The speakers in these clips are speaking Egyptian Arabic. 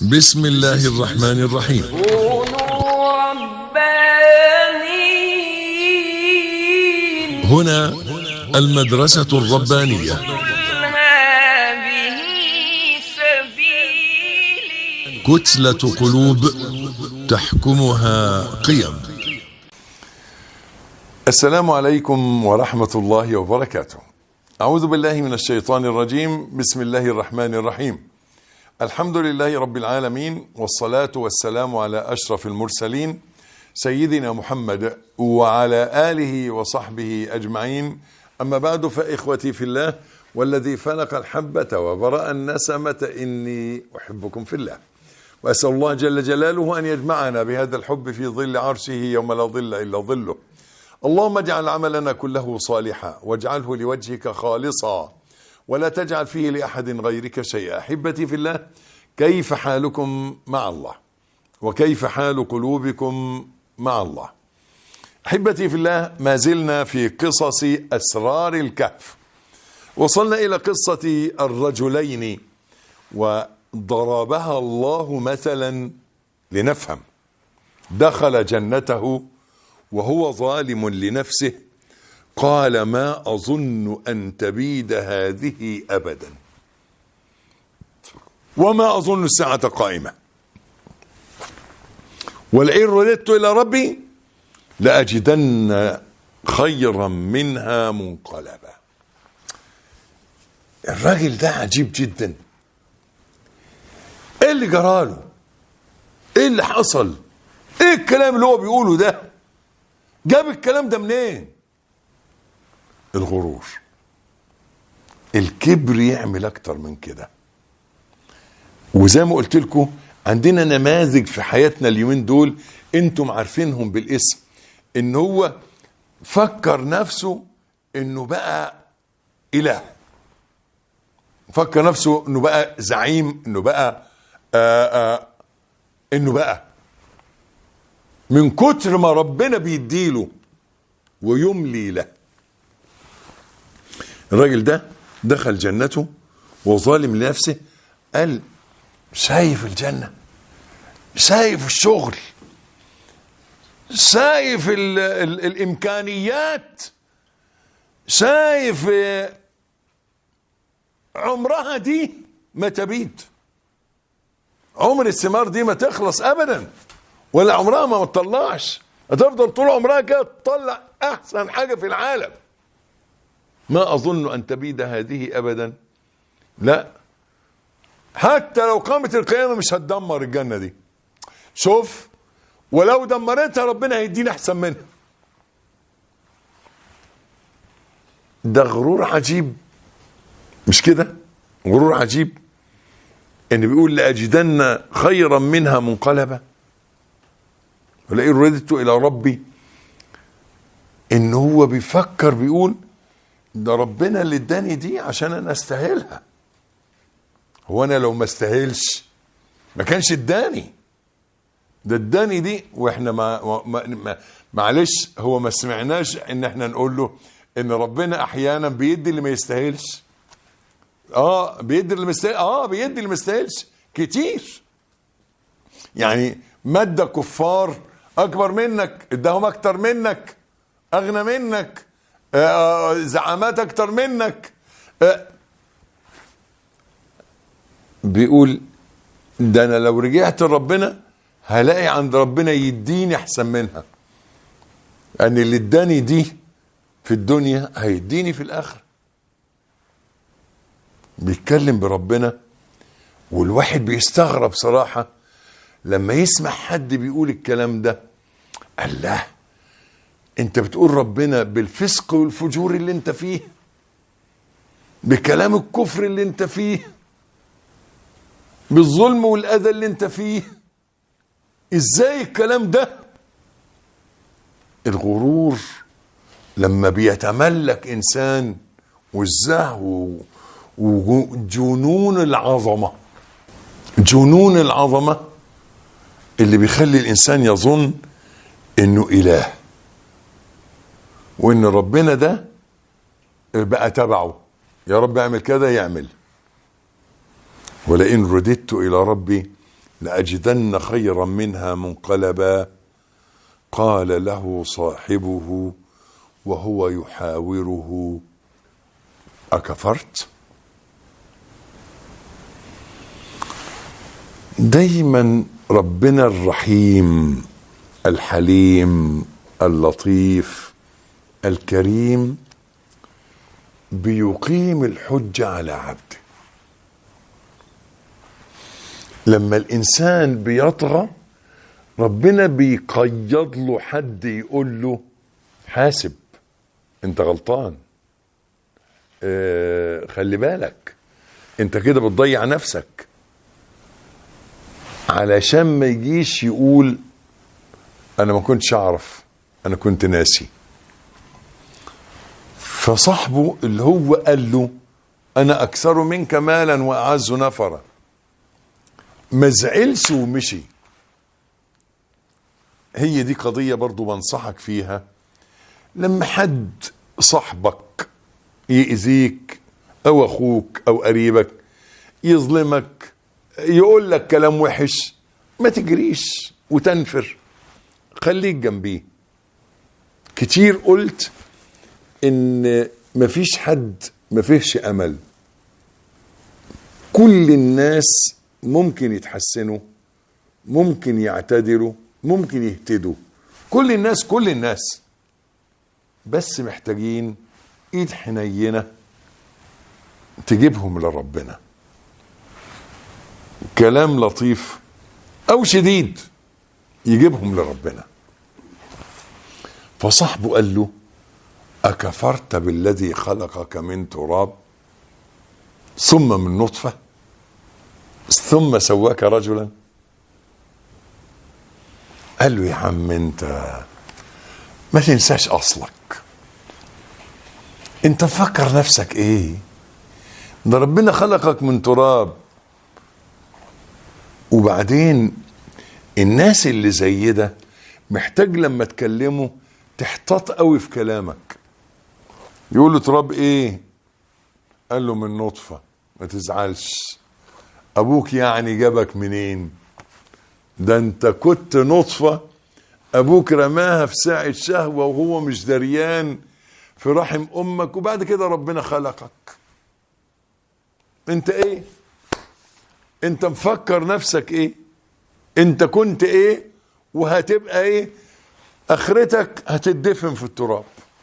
بسم الله الرحمن الرحيم كونوا ربانيين هنا المدرسة الربانية قل هذه سبيلي كتلة قلوب تحكمها قيم السلام عليكم ورحمة الله وبركاته. أعوذ بالله من الشيطان الرجيم، بسم الله الرحمن الرحيم. الحمد لله رب العالمين والصلاة والسلام على أشرف المرسلين سيدنا محمد وعلى آله وصحبه أجمعين. أما بعد فإخوتي في الله والذي فلق الحبة وبرأ النسمة إني أحبكم في الله. وأسأل الله جل جلاله أن يجمعنا بهذا الحب في ظل عرشه يوم لا ظل إلا ظله. اللهم اجعل عملنا كله صالحا واجعله لوجهك خالصا ولا تجعل فيه لأحد غيرك شيئا أحبتي في الله كيف حالكم مع الله وكيف حال قلوبكم مع الله أحبتي في الله ما زلنا في قصص أسرار الكهف وصلنا إلى قصة الرجلين وضربها الله مثلا لنفهم دخل جنته وهو ظالم لنفسه قال ما أظن أن تبيد هذه أبدا وما أظن الساعة قائمة ولئن رددت إلى ربي لأجدن خيرا منها منقلبا الراجل ده عجيب جدا ايه اللي جراله ايه اللي حصل ايه الكلام اللي هو بيقوله ده جاب الكلام ده منين الغرور الكبر يعمل اكتر من كده وزي ما قلت لكم عندنا نماذج في حياتنا اليومين دول انتم عارفينهم بالاسم ان هو فكر نفسه انه بقى اله فكر نفسه انه بقى زعيم انه بقى آآ آآ انه بقى من كتر ما ربنا بيديله ويملي له الراجل ده دخل جنته وظالم لنفسه قال شايف الجنة شايف الشغل شايف ال ال الإمكانيات شايف آه، عمرها دي ما تبيد عمر الثمار دي ما تخلص أبداً ولا عمرها ما تطلعش هتفضل طول عمرها كده تطلع احسن حاجه في العالم ما اظن ان تبيد هذه ابدا لا حتى لو قامت القيامه مش هتدمر الجنه دي شوف ولو دمرتها ربنا هيدينا احسن منها ده غرور عجيب مش كده غرور عجيب ان بيقول لاجدن خيرا منها منقلبا ولئن رددت الى ربي ان هو بيفكر بيقول ده ربنا اللي اداني دي عشان انا استاهلها هو انا لو ما استاهلش ما كانش اداني ده اداني دي واحنا ما, ما, ما معلش هو ما سمعناش ان احنا نقول له ان ربنا احيانا بيدي اللي ما يستاهلش اه بيدي اللي ما يستاهل اه بيدي اللي ما يستاهلش كتير يعني مادة كفار اكبر منك اداهم اكتر منك اغنى منك آه، زعامات اكتر منك آه، بيقول ده انا لو رجعت لربنا هلاقي عند ربنا يديني احسن منها ان اللي اداني دي في الدنيا هيديني في الاخره بيتكلم بربنا والواحد بيستغرب صراحه لما يسمع حد بيقول الكلام ده الله انت بتقول ربنا بالفسق والفجور اللي انت فيه بكلام الكفر اللي انت فيه بالظلم والاذى اللي انت فيه ازاي الكلام ده الغرور لما بيتملك انسان والزهو وجنون العظمه جنون العظمه اللي بيخلي الانسان يظن انه اله وان ربنا ده بقى تبعه يا رب اعمل كذا يعمل ولئن رددت الى ربي لأجدن خيرا منها منقلبا قال له صاحبه وهو يحاوره أكفرت دايما ربنا الرحيم الحليم اللطيف الكريم بيقيم الحجة على عبده لما الإنسان بيطغى ربنا بيقيض له حد يقول له حاسب انت غلطان اه خلي بالك انت كده بتضيع نفسك علشان ما يجيش يقول انا ما كنتش اعرف انا كنت ناسي فصاحبه اللي هو قال له انا اكثر منك مالا واعز نفرا ما زعلش ومشي هي دي قضية برضو بنصحك فيها لما حد صاحبك يأذيك او اخوك او قريبك يظلمك يقول لك كلام وحش ما تجريش وتنفر خليك جنبيه كتير قلت ان مفيش حد مفيش امل كل الناس ممكن يتحسنوا ممكن يعتدلوا ممكن يهتدوا كل الناس كل الناس بس محتاجين ايد حنينه تجيبهم لربنا كلام لطيف او شديد يجيبهم لربنا فصاحبه قال له اكفرت بالذي خلقك من تراب ثم من نطفه ثم سواك رجلا قال له يا عم انت ما تنساش اصلك انت مفكر نفسك ايه ده ربنا خلقك من تراب وبعدين الناس اللي زي ده محتاج لما تكلمه تحتاط قوي في كلامك يقول له تراب ايه قال له من نطفة ما تزعلش ابوك يعني جابك منين ده انت كنت نطفة ابوك رماها في ساعة شهوة وهو مش دريان في رحم امك وبعد كده ربنا خلقك انت ايه انت مفكر نفسك ايه انت كنت ايه وهتبقى ايه اخرتك هتدفن في التراب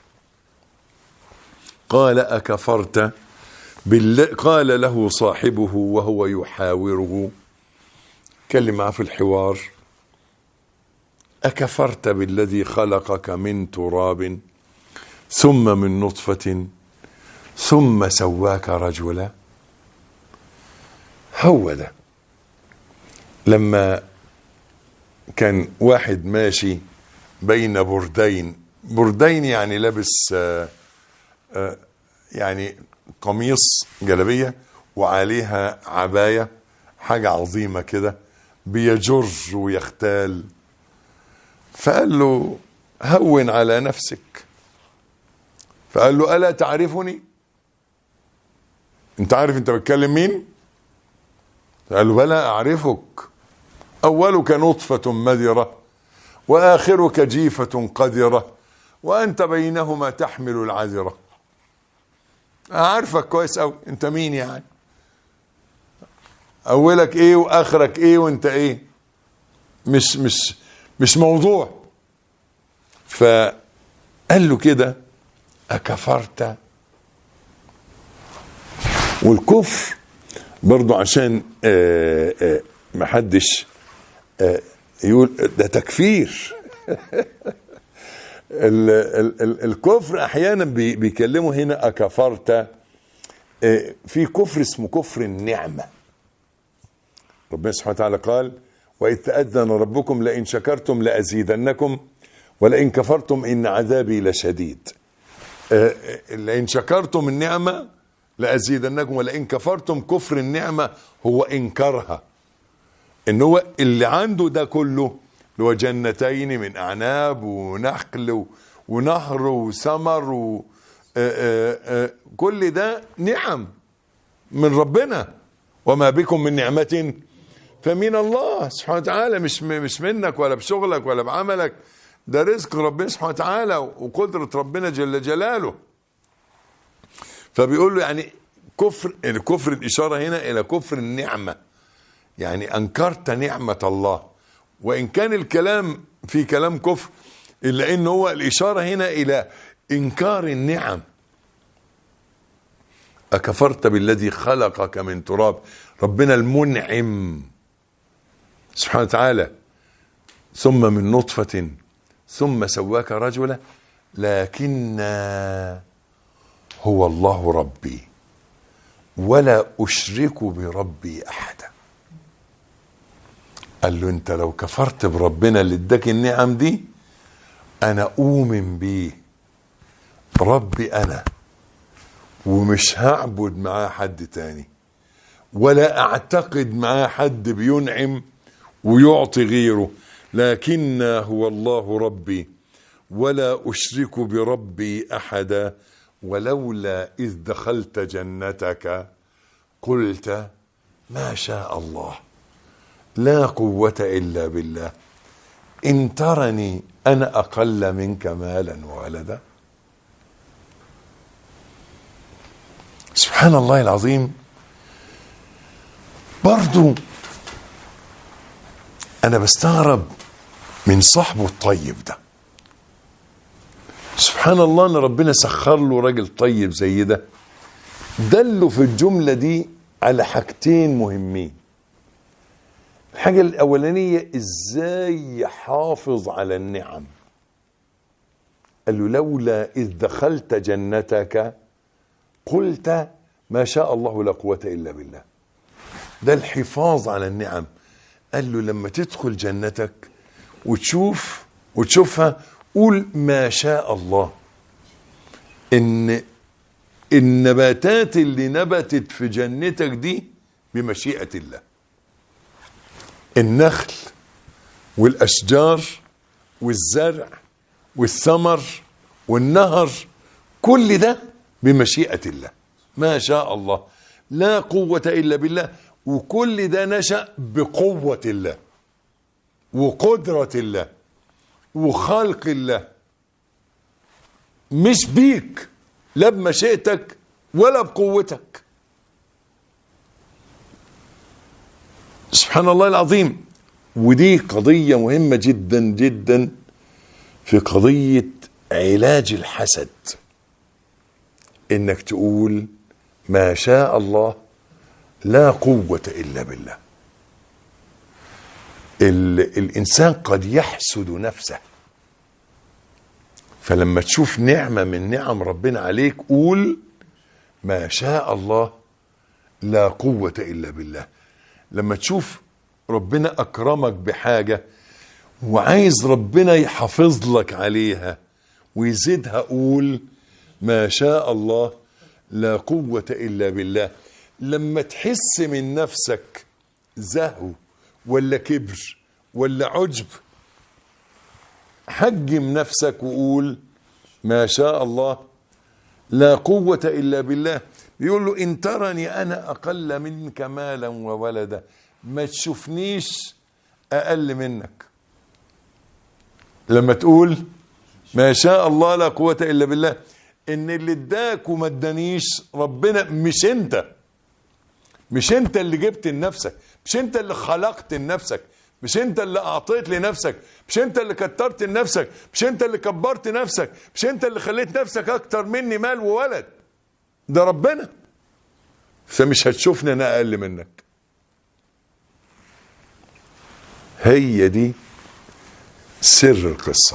قال اكفرت بالله قال له صاحبه وهو يحاوره كلم معاه في الحوار اكفرت بالذي خلقك من تراب ثم من نطفه ثم سواك رجلا هو ده لما كان واحد ماشي بين بردين بردين يعني لابس آه، آه، يعني قميص جلبية وعليها عباية حاجة عظيمة كده بيجر ويختال فقال له هون على نفسك فقال له ألا تعرفني انت عارف انت بتكلم مين قال له بلى أعرفك أولك نطفة مذرة وآخرك جيفة قذرة وأنت بينهما تحمل العذرة أعرفك كويس أوي أنت مين يعني أولك إيه وآخرك إيه وأنت إيه مش مش مش موضوع فقال له كده أكفرت والكفر برضو عشان آه، آه، محدش آه، يقول ده تكفير ال ال ال الكفر احيانا بي- بيكلموا هنا اكفرت آه، في كفر اسمه كفر النعمه ربنا سبحانه وتعالى قال واذ تاذن ربكم لئن شكرتم لازيدنكم ولئن كفرتم ان عذابي لشديد آه، آه، لئن شكرتم النعمه لازيدنكم ولئن كفرتم كفر النعمه هو انكارها ان هو اللي عنده ده كله اللي هو جنتين من اعناب ونخل و- ونهر وثمر و آه، آه، آه، كل ده نعم من ربنا وما بكم من نعمة فمن الله سبحانه وتعالى مش مش منك ولا بشغلك ولا بعملك ده رزق ربنا سبحانه وتعالى وقدرة ربنا جل جلاله فبيقول له يعني كفر كفر الإشارة هنا إلى كفر النعمة يعني أنكرت نعمة الله وإن كان الكلام في كلام كفر إلا إن هو الإشارة هنا إلى إنكار النعم أكفرت بالذي خلقك من تراب ربنا المنعم سبحانه وتعالى ثم من نطفة ثم سواك رجلا لكن هو الله ربي ولا أشرك بربي أحدا قال له انت لو كفرت بربنا اللي اداك النعم دي انا اؤمن بيه ربي انا ومش هعبد معاه حد تاني ولا اعتقد معاه حد بينعم ويعطي غيره لكن هو الله ربي ولا اشرك بربي احدا ولولا اذ دخلت جنتك قلت ما شاء الله لا قوة إلا بالله إن ترني أنا أقل منك مالا وولدا سبحان الله العظيم برضو أنا بستغرب من صاحبه الطيب ده سبحان الله أن ربنا سخر له راجل طيب زي ده دله في الجملة دي على حاجتين مهمين الحاجة الأولانية إزاي يحافظ على النعم قال له لولا إذ دخلت جنتك قلت ما شاء الله لا قوة إلا بالله ده الحفاظ على النعم قال له لما تدخل جنتك وتشوف وتشوفها قول ما شاء الله إن النباتات اللي نبتت في جنتك دي بمشيئة الله النخل والاشجار والزرع والثمر والنهر كل ده بمشيئه الله ما شاء الله لا قوه الا بالله وكل ده نشا بقوه الله وقدره الله وخلق الله مش بيك لا بمشيئتك ولا بقوتك سبحان الله العظيم ودي قضية مهمة جدا جدا في قضية علاج الحسد انك تقول ما شاء الله لا قوة الا بالله ال الانسان قد يحسد نفسه فلما تشوف نعمة من نعم ربنا عليك قول ما شاء الله لا قوة الا بالله لما تشوف ربنا اكرمك بحاجه وعايز ربنا يحافظ لك عليها ويزيدها قول ما شاء الله لا قوه الا بالله لما تحس من نفسك زهو ولا كبر ولا عجب حجم نفسك وقول ما شاء الله لا قوة إلا بالله يقول له إن ترني أنا أقل منك مالا وولدا ما تشوفنيش أقل منك لما تقول ما شاء الله لا قوة إلا بالله إن اللي اداك وما ادانيش ربنا مش أنت مش أنت اللي جبت لنفسك مش أنت اللي خلقت لنفسك مش انت اللي اعطيت لنفسك مش انت اللي كترت لنفسك مش انت اللي كبرت نفسك مش انت اللي خليت نفسك اكتر مني مال وولد ده ربنا فمش هتشوفني انا اقل منك هي دي سر القصه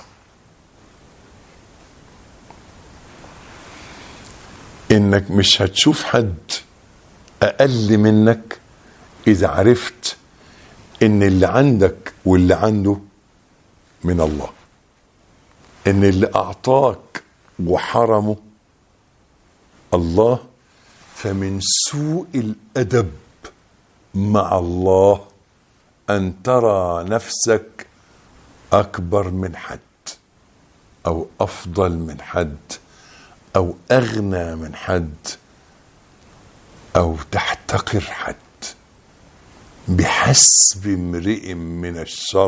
انك مش هتشوف حد اقل منك اذا عرفت ان اللي عندك واللي عنده من الله ان اللي اعطاك وحرمه الله فمن سوء الادب مع الله ان ترى نفسك اكبر من حد او افضل من حد او اغنى من حد او تحتقر حد بحسب امرئ من الشر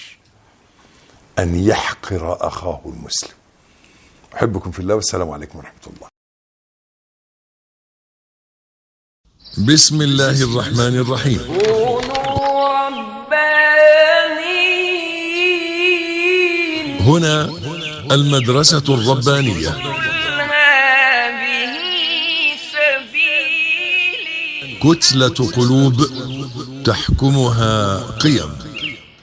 أن يحقر أخاه المسلم أحبكم في الله والسلام عليكم ورحمة الله بسم الله الرحمن الرحيم كونوا ربانيين هنا المدرسة الربانية قل هذه سبيلي كتلة قلوب تحكمها قيم